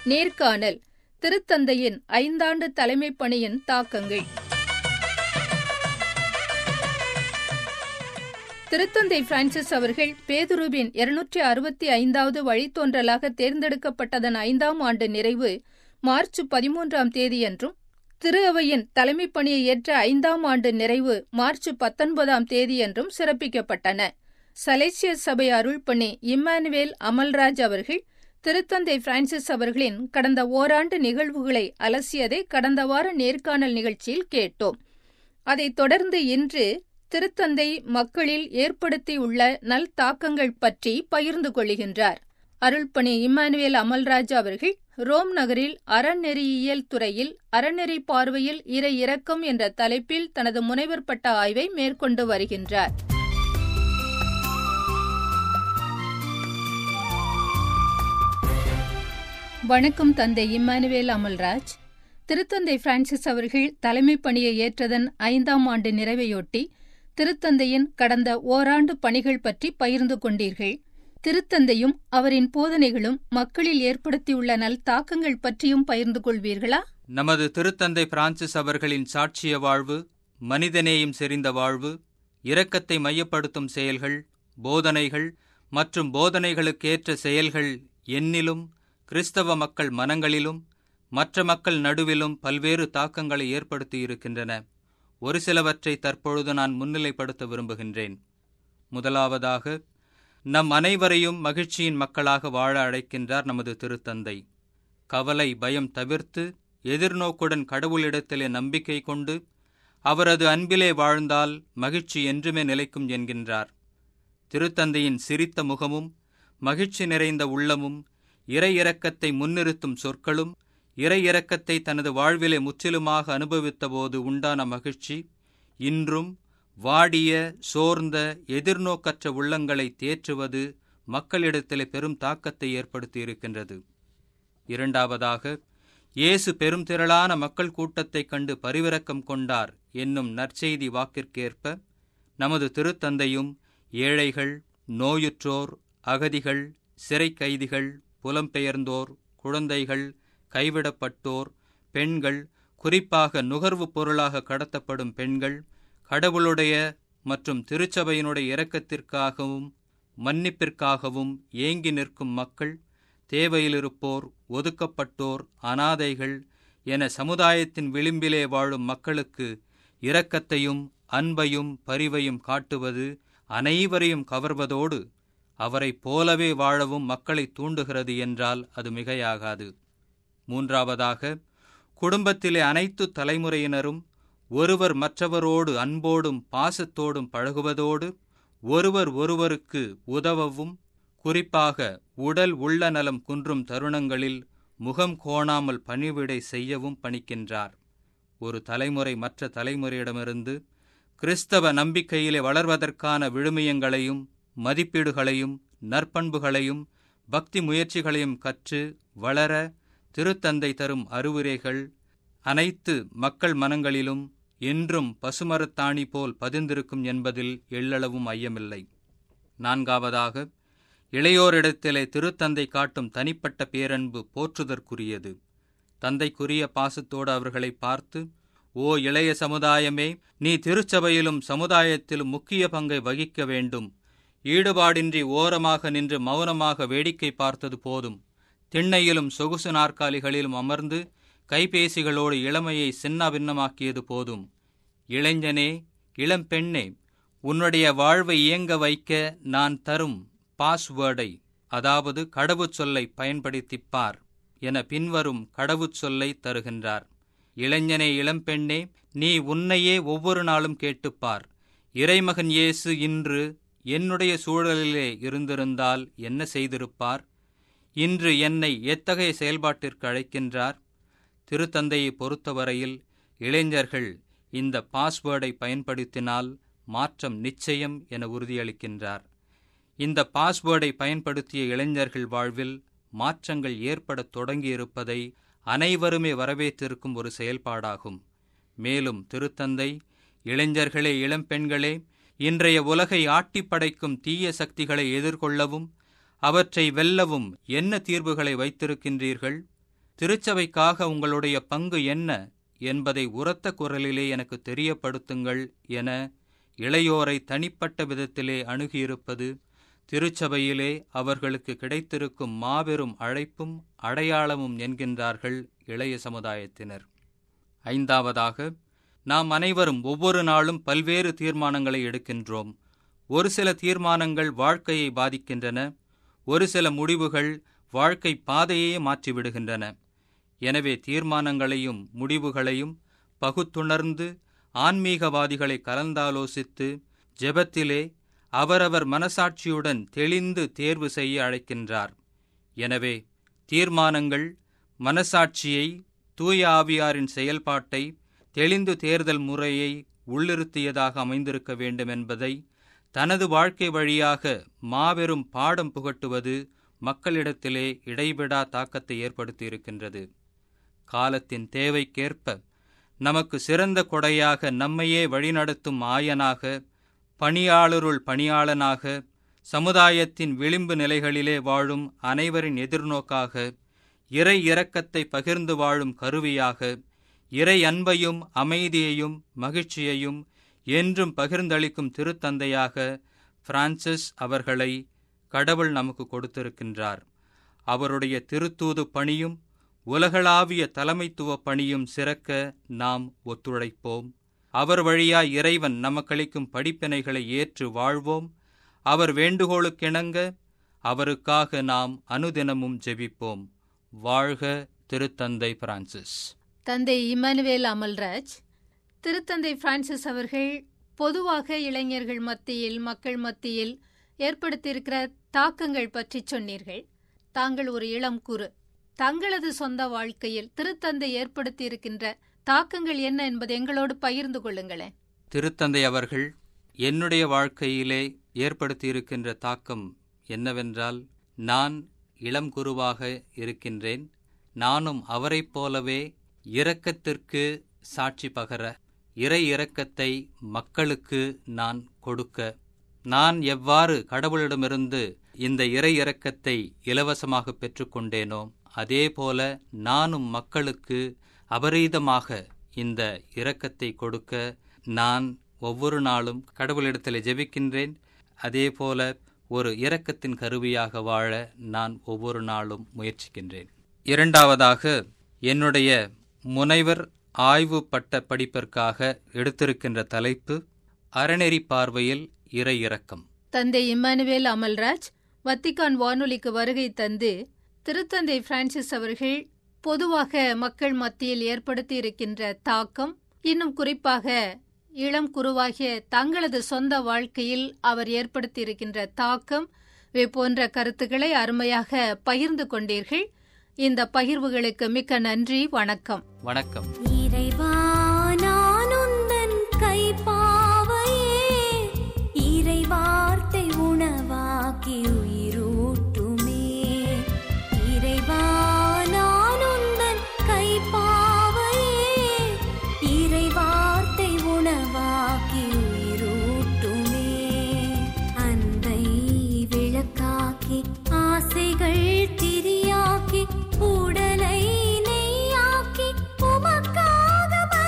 நேர்காணல் திருத்தந்தையின் ஐந்தாண்டு தலைமைப் பணியின் தாக்கங்கள் திருத்தந்தை பிரான்சிஸ் அவர்கள் பேதுருவின் இருநூற்றி அறுபத்தி ஐந்தாவது வழித்தோன்றலாக தேர்ந்தெடுக்கப்பட்டதன் ஐந்தாம் ஆண்டு நிறைவு மார்ச் பதிமூன்றாம் தேதியன்றும் திரு அவையின் தலைமைப் பணியை ஏற்ற ஐந்தாம் ஆண்டு நிறைவு மார்ச் பத்தொன்பதாம் தேதியன்றும் சிறப்பிக்கப்பட்டன சலேசிய சபை அருள்பணி இம்மானுவேல் அமல்ராஜ் அவர்கள் திருத்தந்தை பிரான்சிஸ் அவர்களின் கடந்த ஓராண்டு நிகழ்வுகளை அலசியதை கடந்த வார நேர்காணல் நிகழ்ச்சியில் கேட்டோம் அதைத் தொடர்ந்து இன்று திருத்தந்தை மக்களில் ஏற்படுத்தியுள்ள நல் தாக்கங்கள் பற்றி பகிர்ந்து கொள்கின்றார் அருள்பணி இம்மானுவேல் அமல்ராஜ் அவர்கள் ரோம் நகரில் அறநெறியியல் துறையில் அறநெறி பார்வையில் இறை இரக்கம் என்ற தலைப்பில் தனது முனைவர் பட்ட ஆய்வை மேற்கொண்டு வருகின்றார் வணக்கம் தந்தை இம்மானுவேல் அமல்ராஜ் திருத்தந்தை பிரான்சிஸ் அவர்கள் தலைமைப் பணியை ஏற்றதன் ஐந்தாம் ஆண்டு நிறைவையொட்டி திருத்தந்தையின் கடந்த ஓராண்டு பணிகள் பற்றி பகிர்ந்து கொண்டீர்கள் திருத்தந்தையும் அவரின் போதனைகளும் மக்களில் ஏற்படுத்தியுள்ள நல் தாக்கங்கள் பற்றியும் பகிர்ந்து கொள்வீர்களா நமது திருத்தந்தை பிரான்சிஸ் அவர்களின் சாட்சிய வாழ்வு மனிதநேயம் செறிந்த வாழ்வு இரக்கத்தை மையப்படுத்தும் செயல்கள் போதனைகள் மற்றும் போதனைகளுக்கேற்ற செயல்கள் என்னிலும் கிறிஸ்தவ மக்கள் மனங்களிலும் மற்ற மக்கள் நடுவிலும் பல்வேறு தாக்கங்களை ஏற்படுத்தி இருக்கின்றன ஒரு சிலவற்றை தற்பொழுது நான் முன்னிலைப்படுத்த விரும்புகின்றேன் முதலாவதாக நம் அனைவரையும் மகிழ்ச்சியின் மக்களாக வாழ அழைக்கின்றார் நமது திருத்தந்தை கவலை பயம் தவிர்த்து எதிர்நோக்குடன் கடவுளிடத்திலே நம்பிக்கை கொண்டு அவரது அன்பிலே வாழ்ந்தால் மகிழ்ச்சி என்றுமே நிலைக்கும் என்கின்றார் திருத்தந்தையின் சிரித்த முகமும் மகிழ்ச்சி நிறைந்த உள்ளமும் இறை இரக்கத்தை முன்னிறுத்தும் சொற்களும் இறை இரக்கத்தை தனது வாழ்விலே முற்றிலுமாக அனுபவித்தபோது உண்டான மகிழ்ச்சி இன்றும் வாடிய சோர்ந்த எதிர்நோக்கற்ற உள்ளங்களை தேற்றுவது மக்களிடத்திலே பெரும் தாக்கத்தை ஏற்படுத்தி இருக்கின்றது இரண்டாவதாக இயேசு பெரும் திரளான மக்கள் கூட்டத்தைக் கண்டு பரிவிரக்கம் கொண்டார் என்னும் நற்செய்தி வாக்கிற்கேற்ப நமது திருத்தந்தையும் ஏழைகள் நோயுற்றோர் அகதிகள் சிறை கைதிகள் புலம்பெயர்ந்தோர் குழந்தைகள் கைவிடப்பட்டோர் பெண்கள் குறிப்பாக நுகர்வு பொருளாக கடத்தப்படும் பெண்கள் கடவுளுடைய மற்றும் திருச்சபையினுடைய இரக்கத்திற்காகவும் மன்னிப்பிற்காகவும் ஏங்கி நிற்கும் மக்கள் தேவையிலிருப்போர் ஒதுக்கப்பட்டோர் அனாதைகள் என சமுதாயத்தின் விளிம்பிலே வாழும் மக்களுக்கு இரக்கத்தையும் அன்பையும் பரிவையும் காட்டுவது அனைவரையும் கவர்வதோடு அவரைப் போலவே வாழவும் மக்களை தூண்டுகிறது என்றால் அது மிகையாகாது மூன்றாவதாக குடும்பத்திலே அனைத்து தலைமுறையினரும் ஒருவர் மற்றவரோடு அன்போடும் பாசத்தோடும் பழகுவதோடு ஒருவர் ஒருவருக்கு உதவவும் குறிப்பாக உடல் உள்ள நலம் குன்றும் தருணங்களில் முகம் கோணாமல் பணிவிடை செய்யவும் பணிக்கின்றார் ஒரு தலைமுறை மற்ற தலைமுறையிடமிருந்து கிறிஸ்தவ நம்பிக்கையிலே வளர்வதற்கான விழுமியங்களையும் மதிப்பீடுகளையும் நற்பண்புகளையும் பக்தி முயற்சிகளையும் கற்று வளர திருத்தந்தை தரும் அறிவுரைகள் அனைத்து மக்கள் மனங்களிலும் என்றும் பசுமரத்தாணி போல் பதிந்திருக்கும் என்பதில் எள்ளளவும் ஐயமில்லை நான்காவதாக இளையோரிடத்திலே திருத்தந்தை காட்டும் தனிப்பட்ட பேரன்பு போற்றுதற்குரியது தந்தைக்குரிய பாசத்தோடு அவர்களை பார்த்து ஓ இளைய சமுதாயமே நீ திருச்சபையிலும் சமுதாயத்திலும் முக்கிய பங்கை வகிக்க வேண்டும் ஈடுபாடின்றி ஓரமாக நின்று மௌனமாக வேடிக்கை பார்த்தது போதும் திண்ணையிலும் சொகுசு நாற்காலிகளிலும் அமர்ந்து கைபேசிகளோடு இளமையை சின்னாபின்னமாக்கியது போதும் இளைஞனே இளம்பெண்ணே உன்னுடைய வாழ்வை இயங்க வைக்க நான் தரும் பாஸ்வேர்டை அதாவது கடவுச்சொல்லை பயன்படுத்திப்பார் என பின்வரும் கடவுச்சொல்லை தருகின்றார் இளைஞனே இளம்பெண்ணே நீ உன்னையே ஒவ்வொரு நாளும் கேட்டுப்பார் இறைமகன் இயேசு இன்று என்னுடைய சூழலிலே இருந்திருந்தால் என்ன செய்திருப்பார் இன்று என்னை எத்தகைய செயல்பாட்டிற்கு அழைக்கின்றார் திருத்தந்தையை பொறுத்தவரையில் இளைஞர்கள் இந்த பாஸ்வேர்டை பயன்படுத்தினால் மாற்றம் நிச்சயம் என உறுதியளிக்கின்றார் இந்த பாஸ்வேர்டை பயன்படுத்திய இளைஞர்கள் வாழ்வில் மாற்றங்கள் ஏற்படத் தொடங்கியிருப்பதை அனைவருமே வரவேற்றிருக்கும் ஒரு செயல்பாடாகும் மேலும் திருத்தந்தை இளைஞர்களே இளம்பெண்களே இன்றைய உலகை ஆட்டிப்படைக்கும் தீய சக்திகளை எதிர்கொள்ளவும் அவற்றை வெல்லவும் என்ன தீர்வுகளை வைத்திருக்கின்றீர்கள் திருச்சபைக்காக உங்களுடைய பங்கு என்ன என்பதை உரத்த குரலிலே எனக்கு தெரியப்படுத்துங்கள் என இளையோரை தனிப்பட்ட விதத்திலே அணுகியிருப்பது திருச்சபையிலே அவர்களுக்கு கிடைத்திருக்கும் மாபெரும் அழைப்பும் அடையாளமும் என்கின்றார்கள் இளைய சமுதாயத்தினர் ஐந்தாவதாக நாம் அனைவரும் ஒவ்வொரு நாளும் பல்வேறு தீர்மானங்களை எடுக்கின்றோம் ஒரு சில தீர்மானங்கள் வாழ்க்கையை பாதிக்கின்றன ஒரு சில முடிவுகள் வாழ்க்கை பாதையே மாற்றிவிடுகின்றன எனவே தீர்மானங்களையும் முடிவுகளையும் பகுத்துணர்ந்து ஆன்மீகவாதிகளை கலந்தாலோசித்து ஜெபத்திலே அவரவர் மனசாட்சியுடன் தெளிந்து தேர்வு செய்ய அழைக்கின்றார் எனவே தீர்மானங்கள் மனசாட்சியை தூய ஆவியாரின் செயல்பாட்டை தெளிந்து தேர்தல் முறையை உள்ளிருத்தியதாக அமைந்திருக்க வேண்டும் என்பதை தனது வாழ்க்கை வழியாக மாபெரும் பாடம் புகட்டுவது மக்களிடத்திலே இடைவிடா தாக்கத்தை ஏற்படுத்தியிருக்கின்றது காலத்தின் தேவைக்கேற்ப நமக்கு சிறந்த கொடையாக நம்மையே வழிநடத்தும் ஆயனாக பணியாளருள் பணியாளனாக சமுதாயத்தின் விளிம்பு நிலைகளிலே வாழும் அனைவரின் எதிர்நோக்காக இறை இரக்கத்தை பகிர்ந்து வாழும் கருவியாக இறை அன்பையும் அமைதியையும் மகிழ்ச்சியையும் என்றும் பகிர்ந்தளிக்கும் திருத்தந்தையாக பிரான்சிஸ் அவர்களை கடவுள் நமக்கு கொடுத்திருக்கின்றார் அவருடைய திருத்தூது பணியும் உலகளாவிய தலைமைத்துவ பணியும் சிறக்க நாம் ஒத்துழைப்போம் அவர் வழியாய் இறைவன் நமக்களிக்கும் படிப்பினைகளை ஏற்று வாழ்வோம் அவர் வேண்டுகோளுக்கிணங்க அவருக்காக நாம் அனுதினமும் ஜெபிப்போம் வாழ்க திருத்தந்தை பிரான்சிஸ் தந்தை இமானுவேல் அமல்ராஜ் திருத்தந்தை பிரான்சிஸ் அவர்கள் பொதுவாக இளைஞர்கள் மத்தியில் மக்கள் மத்தியில் ஏற்படுத்தியிருக்கிற தாக்கங்கள் பற்றி சொன்னீர்கள் தாங்கள் ஒரு இளம் குறு தங்களது சொந்த வாழ்க்கையில் திருத்தந்தை ஏற்படுத்தியிருக்கின்ற தாக்கங்கள் என்ன என்பதை எங்களோடு பகிர்ந்து கொள்ளுங்களேன் திருத்தந்தை அவர்கள் என்னுடைய வாழ்க்கையிலே ஏற்படுத்தியிருக்கின்ற தாக்கம் என்னவென்றால் நான் இளம் குருவாக இருக்கின்றேன் நானும் அவரைப் போலவே இரக்கத்திற்கு சாட்சி பகர இறை இரக்கத்தை மக்களுக்கு நான் கொடுக்க நான் எவ்வாறு கடவுளிடமிருந்து இந்த இறை இரக்கத்தை இலவசமாக பெற்றுக்கொண்டேனோ அதே போல நானும் மக்களுக்கு அபரீதமாக இந்த இரக்கத்தை கொடுக்க நான் ஒவ்வொரு நாளும் கடவுளிடத்தில் ஜெபிக்கின்றேன் அதே போல ஒரு இரக்கத்தின் கருவியாக வாழ நான் ஒவ்வொரு நாளும் முயற்சிக்கின்றேன் இரண்டாவதாக என்னுடைய முனைவர் ஆய்வு பட்ட படிப்பிற்காக எடுத்திருக்கின்ற தலைப்பு அறநெறி பார்வையில் இறை இரக்கம் தந்தை இம்மானுவேல் அமல்ராஜ் வத்திக்கான் வானொலிக்கு வருகை தந்து திருத்தந்தை பிரான்சிஸ் அவர்கள் பொதுவாக மக்கள் மத்தியில் ஏற்படுத்தி இருக்கின்ற தாக்கம் இன்னும் குறிப்பாக இளம் குருவாகிய தங்களது சொந்த வாழ்க்கையில் அவர் ஏற்படுத்தி இருக்கின்ற தாக்கம் இவை போன்ற கருத்துக்களை அருமையாக பகிர்ந்து கொண்டீர்கள் இந்த பகிர்வுகளுக்கு மிக்க நன்றி வணக்கம் வணக்கம் இறைவா நான் உந்தன் கைப்பாவையே இறைவார்த்தை உணவாக்கி உயிரூட்டுமே இறைவா நான் உந்தன் கைப்பாவையே இறைவார்த்தை உணவாக்கி உயிரூட்டுமே அன்பை விளக்காக்கி ஆசைகள் திரியாக்கி உடலை நெய்யாக்கி உமக்காக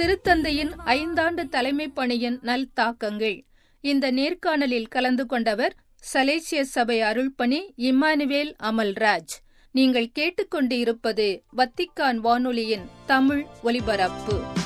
திருத்தந்தையின் ஐந்தாண்டு தலைமை பணியின் நல் தாக்கங்கள் இந்த நேர்காணலில் கலந்து கொண்டவர் சலேசியஸ் சபை அருள்பணி இம்மானுவேல் அமல்ராஜ் நீங்கள் கேட்டுக்கொண்டு இருப்பது வத்திக்கான் வானொலியின் தமிழ் ஒலிபரப்பு